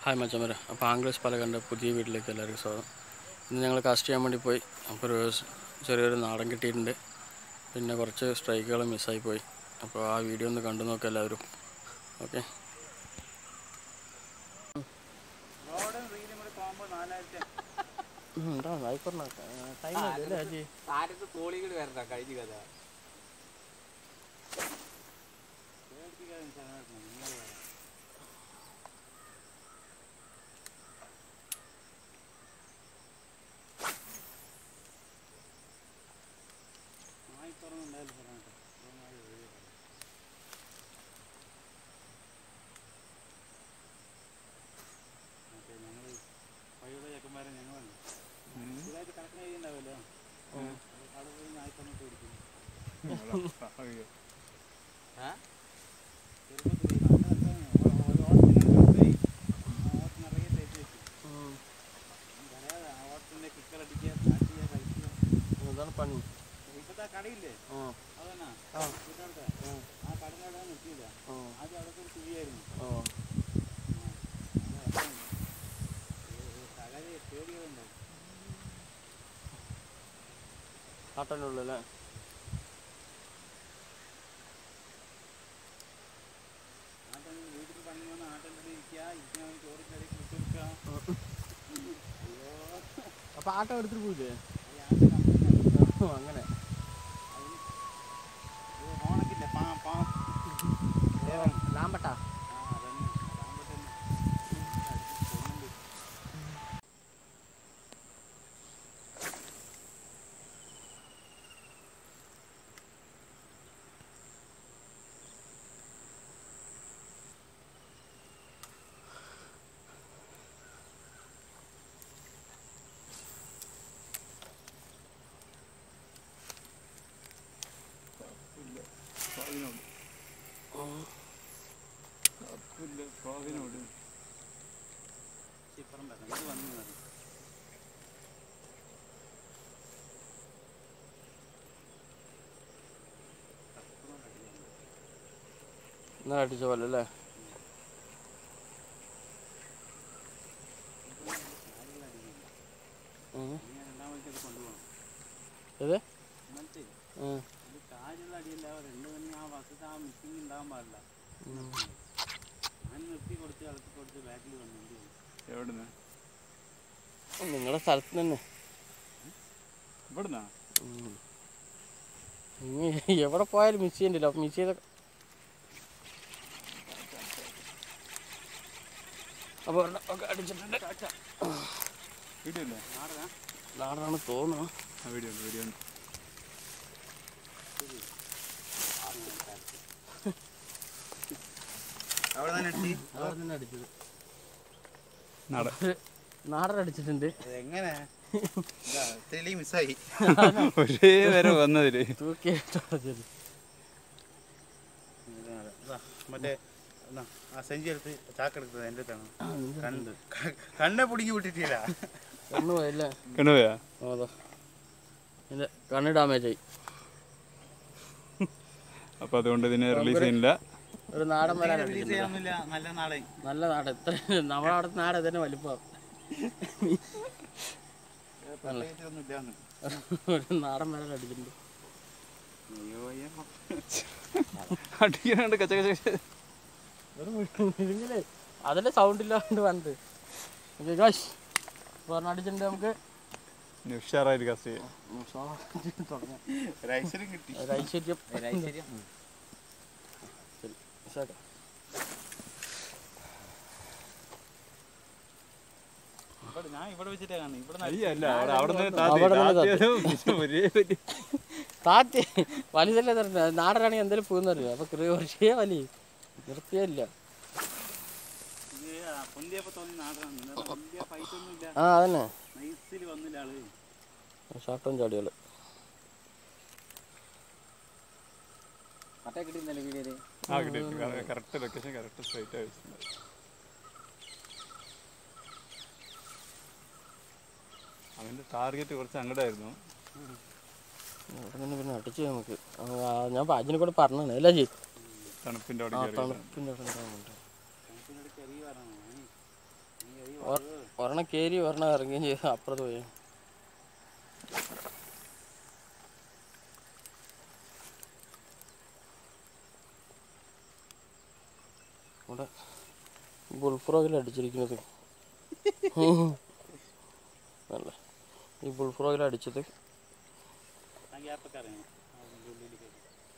Hi മച്ചമര അപ്പോൾ anglers പലകൻ്റെ പുതിയ വീട്ടിലേക്ക് എല്ലാവർക്കും സ്വാഗതം ഇന്ന് ഞങ്ങൾ കാസ്റ്റ് ചെയ്യാൻ വേണ്ടി പോയി അപ്പോൾ ഒരു സ് ചെറിയൊരു നാടൻ കിട്ടിയിട്ടുണ്ട് പിന്നെ കുറച്ച് സ്ട്രൈക്കുകൾ മിസ്സായി പോയി അപ്പോൾ ആ വീഡിയോ ഒന്ന് കണ്ടു നോക്കാം എല്ലാവരും ഓക്കെ ആരത്ത് തോളികൾ വരണ്ട കഴിഞ്ഞ കഥ ചെക്കന്മാരെ ഞങ്ങളാണ് ഇതായിട്ട് കണക്ട് ചെയ്യുന്നുണ്ടാവല്ലോ അവിടെ പോയി നായ്പ്പണ്ണ പിടിക്കുന്നു അതാണ് പണി ഇപ്പത്തെ കടയില്ലേ ആ അതന്നെ ആ വീട്ടിനടുത്ത് ആ കടന്നവിടെ നിർത്തിയില്ല ആ ആദ്യം അവിടെ ഒരു കുഴിയായിരുന്നു ആ സകല പേടികളുണ്ടാവും കാട്ടൻ്റെ ഉള്ളല്ലേ ആട്ടൻ വീട്ടിൽ പണി വന്ന് ആട്ടൻ്റെ ഇരിക്കുക ഇരിക്കാൻ ചോറിൻ്റെ ഇടയിൽ കുത്തിരിക്കുക അയ്യോ അപ്പോൾ ആട്ടം എടുത്തിട്ട് പോയില്ലേ ഈ ആട്ടൻ കമ്പനി അങ്ങനെ ഹോണക്കില്ല പാ പാ ലാമ്പട്ടാ ആ അതന്നെ അതാകുമ്പോൾ തന്നെ കൊന്നുണ്ട് ഇപ്പുറം വെക്കണം ഇത് വന്നു കയറി ഇന്നലെ അടിച്ച പോലെ അല്ലേ ഉം. ഇനി രണ്ടാം വഴിക്ക് കൊണ്ടുപോകണം ഏത് എന്നിട്ട് ഉം. ഇത് കാര്യമുള്ള അടിയല്ല രണ്ട് മണി ആ ബസ്സിൽ ആ മിസ്സിങ് ഉണ്ടാകാൻ പാടില്ല ഉം. ഞാൻ നിർത്തി കൊടുത്ത് ഇളക്കി കൊടുത്ത് ബാക്കിൽ വന്നു എന്ത് ചെയ്യും? എവിടുന്ന് നിങ്ങളുടെ സ്ഥലത്ത് തന്നെ ഇവിടുന്നാ ഉം. ഇനി എവിടെ പോയാലും മിസ് ചെയ്യണ്ടല്ലോ അപ്പം മിസ് ചെയ്ത അപ്പോൾ ഒക്കെ അടിച്ചിട്ടുണ്ട് വീഡിയോ ഇല്ലേ നാടനാ നാടാണ് തോന്നുന്നു ആ വീഡിയോ ഉണ്ട് വീഡിയോ ഉണ്ട് അവിടെ തന്നെ എത്തി അവിടെ തന്നെ അടിച്ചത് നട നാടൻ അടിച്ചിട്ടുണ്ട് എങ്ങനെ തെളി മിസ്സായി ഒരേ വരെ വന്നതില് തൂക്കിയിട്ട് അടിച്ചത് മറ്റേ എന്നാ, ആ സഞ്ചി എടുത്ത് ചാക്കെടുത്തത് എൻ്റെ അടുത്താണ് കണ്ട് ക- കണ്ണെ പിടിങ്ങി വിട്ടിട്ടില്ല കണ്ണു പോയല്ലേ കണ്ടുപോയാ അതാ എൻ്റെ കണ്ണ് ഡാമേജ് ആയി അപ്പൊ അതുകൊണ്ട് ഇതിനെ റിലീസ് ചെയ്യുന്നില്ല ഒരു നാടൻ വരാൻ റിലീസ് അടിച്ചിട്ടുണ്ട് ചെയ്യാനൊന്നുമില്ല നല്ല നാടൻ നല്ല നാട് എത്ര നമ്മുടെ അവിടുത്തെ നാട് തന്നെ വലിപ്പം പ്രത്യേകിച്ചൊന്നും ഇല്ലാന്ന് ഒരു നാടൻ വരാൻ അടിച്ചിട്ടുണ്ട് അയ്യോ അയ്യോ അടിക്കാണ്ട് കച്ച കച്ച കച്ച. ഒരു മുഴുങ്ങില്ലേ അതിന്റെ സൗണ്ട് ഇല്ലാണ്ട് വന്നത് ഓക്കെ ഗായ്സ് പറഞ്ഞ അടിച്ചിട്ടുണ്ട് നമുക്ക് ഇനി ഉഷാറായിട്ട് കസ്റ്റ് ചെയ്യാം തുടങ്ങാം ഒരു ഐശ്വര്യം കിട്ടി ഒരു ഐശ്വര്യം ഒരു ഐശ്വര്യം ശരി ഉഷാറാക്കാം. ഇവിടെ ഞാൻ ഇവിടെ വെച്ചിട്ടാ കാണുന്നത് ഇവിടെ അയ്യല്ല അവിടെ അവിടെ നിന്ന് താത്തി അവിടെ നിന്ന് താത്തിയതും ഇത് ഒരേ പറ്റി താത്തി വലിയതല്ലേ തരണ്ട നാടനാണെങ്കിൽ എന്തെങ്കിലും പോകുന്നറിയോ അപ്പൊ കുറച്ചേ വലിയ നിർത്തിയല്ല ഇത് പൊന്തിയപ്പോ തോന്നി നാടനാണ് വലിയ ഫൈറ്റ് ഒന്നും ഇല്ല ആ അതന്നെ നൈസിൽ വന്നില്ല ആള് ഷർട്ടും ചാടികള് മറ്റേ കിട്ടിയിരുന്നല്ലേ വീഡിയോയില് ആ കിട്ടി കറക്റ്റ് ലൊക്കേഷൻ കറക്റ്റ് സ്ട്രൈറ്റ് ആയിട്ട് അവന്റെ ടാർഗറ്റ് കുറച്ച് അങ്ങടായിരുന്നു അവിടെ നിന്ന് പിന്നെ അടിച്ച് നമുക്ക് ആ, ഞാൻ അജിനെ കൂടെ പറഞ്ഞാണ് അല്ലേ ജി തണുപ്പിന്റെ അവിടെ ആ കയറി തണുപ്പിൻ്റെ അവിടെ ഉണ്ടാവുന്നുണ്ട് തണുപ്പിനോട് ചെറിയ പറഞ്ഞു ഒ- ഒരെണ്ണം കയറി ഒരെണ്ണം ഇറങ്ങുകയും ചെയ്ത് അപ്പുറത്ത് പോയി ഇവിടെ ബുൾഫ്രോഗിൽ അടിച്ചിരിക്കുന്നത് അല്ല ഈ ബുൾഫ്രോഗിൽ അടിച്ചത് ആ ഗ്യാപ്പൊക്കെ ഇറങ്ങണം അതിൻ്റെ ഉള്ളിലേക്ക്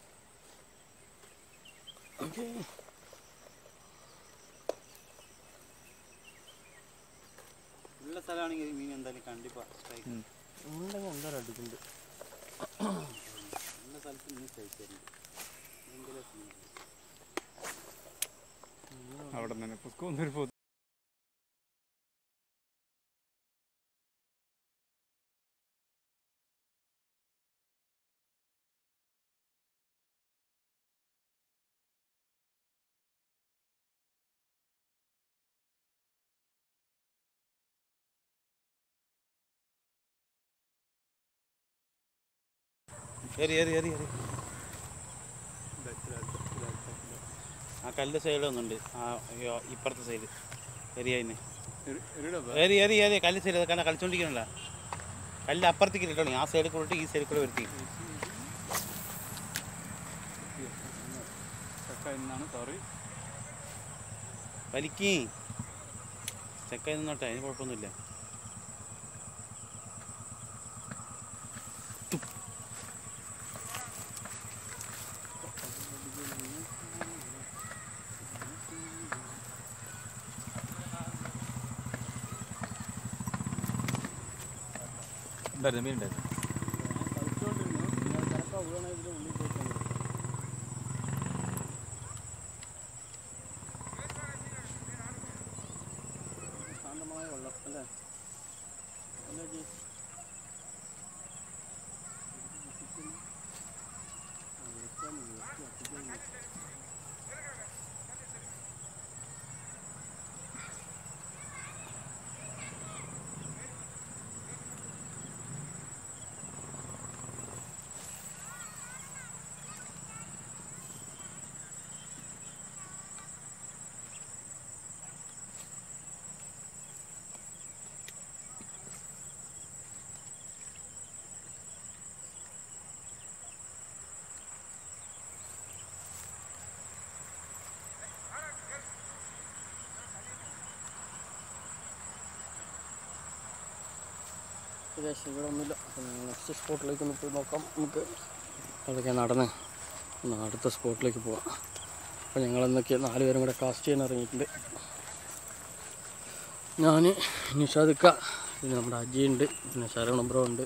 ഉള്ള സ്ഥലമാണെങ്കിൽ മീൻ എന്തായാലും കണ്ടിപ്പാ സ്ട്രൈക്ക് ഉണ്ടെങ്കിൽ എന്തായാലും അടിക്കുന്നുണ്ട് ഉള്ള സ്ഥലത്ത് മീൻ സ്ട്രൈക്ക് തരുന്നുണ്ട് ഭയങ്കര സീൻ അവിടെ തന്നെ പുസ്കൊന്നൊരു പൊതു ഏറി ഏറി ഏറി ഏറി ആ കല്ല് സൈഡ് ഒന്നുണ്ട് ആ അയ്യോ, ഇപ്പുറത്തെ സൈഡ് ഏറിയതിന് ഏറി ഏറി ഏറി കല്ല് സൈഡ് കാരണം കളിച്ചോണ്ടിരിക്കണല്ല കല്ല് അപ്പുറത്തേക്ക് ഇട്ടോ ആ സൈഡിൽ കൂടെ ഈ സൈഡിൽ കൂടെ വരുത്തി ചക്ക എന്നാണ് സോറി വലിക്കേ ചെക്ക നിന്നോട്ടെ അതിന് കുഴപ്പമൊന്നുമില്ല ഉണ്ടായിരുന്നു മീൻ ഉണ്ടായിരുന്നു ശാന്തമായ വെള്ളം അല്ലേ അല്ലേ ജി ഏകദേശം ഇവിടെ ഒന്നുമില്ല നെക്സ്റ്റ് സ്പോട്ടിലേക്ക് ഒന്ന് പോയി നോക്കാം നമുക്ക് അതൊക്കെ നടന്ന് ഒന്ന് അടുത്ത സ്പോട്ടിലേക്ക് പോവാം അപ്പോൾ ഞങ്ങൾ എന്നൊക്കെ നാല് പേരും കൂടെ കാസ്റ്റ് ചെയ്യാൻ ഇറങ്ങിയിട്ടുണ്ട് ഞാൻ നിഷാദിക്ക പിന്നെ നമ്മുടെ അജി ഉണ്ട് പിന്നെ ശരവണ ബ്രോ ഉണ്ട്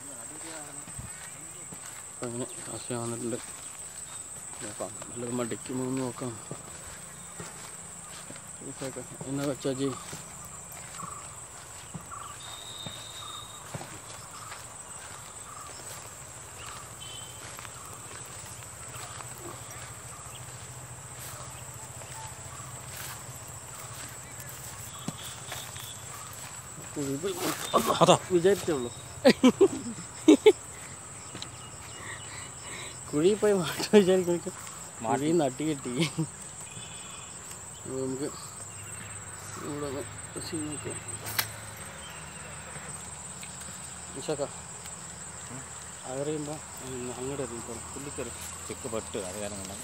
അപ്പം അങ്ങനെ കാസ്റ്റ് ചെയ്യാൻ വന്നിട്ടുണ്ട് നോക്കാം നല്ലൊരു മടിക്കുമോ എന്ന് നോക്കാം ഇതൊക്കെ എന്നാ വെച്ചാ അജി അതാ വിചാരിച്ചേ ഉള്ളൂ കുഴി പോയി മാറ്റം വിചാരിക്കും കുഴി നട്ടി കെട്ടി അപ്പോൾ നമുക്ക് ഇവിടെ ഒന്ന് സീൻ നോക്കാം വിശാക്ക അറിയുമ്പോൾ അങ്ങോട്ട് എറിയിക്കോളാം പുള്ളിക്കറി ചെക്ക് പെട്ട് അത് കാരണം കൊണ്ടാണ്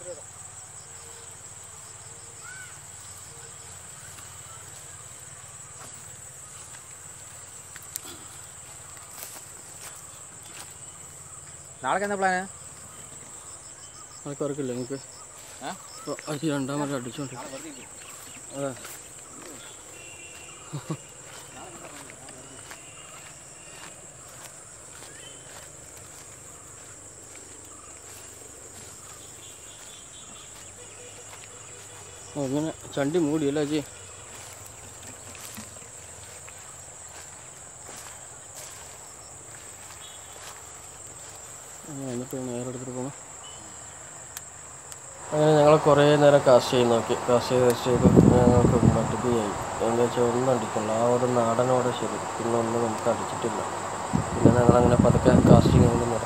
നാളെ എന്താ പ്ലാന് അതൊക്കെ ഉറക്കില്ല നിങ്ങൾക്ക് അത് രണ്ടാമത് അടിച്ചോണ്ട് അതെ അങ്ങനെ ചണ്ടി മൂടിയല്ലേ അജി എന്നിട്ട് നേരെ എടുത്തിട്ട് പോകണം അങ്ങനെ ഞങ്ങൾ കുറേ നേരം കാസ്റ്റ് ചെയ്ത് നോക്കി കാസ്റ്റ് ചെയ്ത് കാസ്റ്റ് ചെയ്ത് ഞങ്ങൾക്ക് മടുക്കുകയായി എന്താ വെച്ചാൽ ഒന്നും അടിക്കില്ല ആ ഒരു നാടനോടെ ശരി പിന്നെ ഒന്നും നമുക്ക് അടിച്ചിട്ടില്ല പിന്നെ ഞങ്ങളങ്ങനെ പതുക്കെ കാസ്റ്റിംഗ് കൊണ്ട് നിർത്തി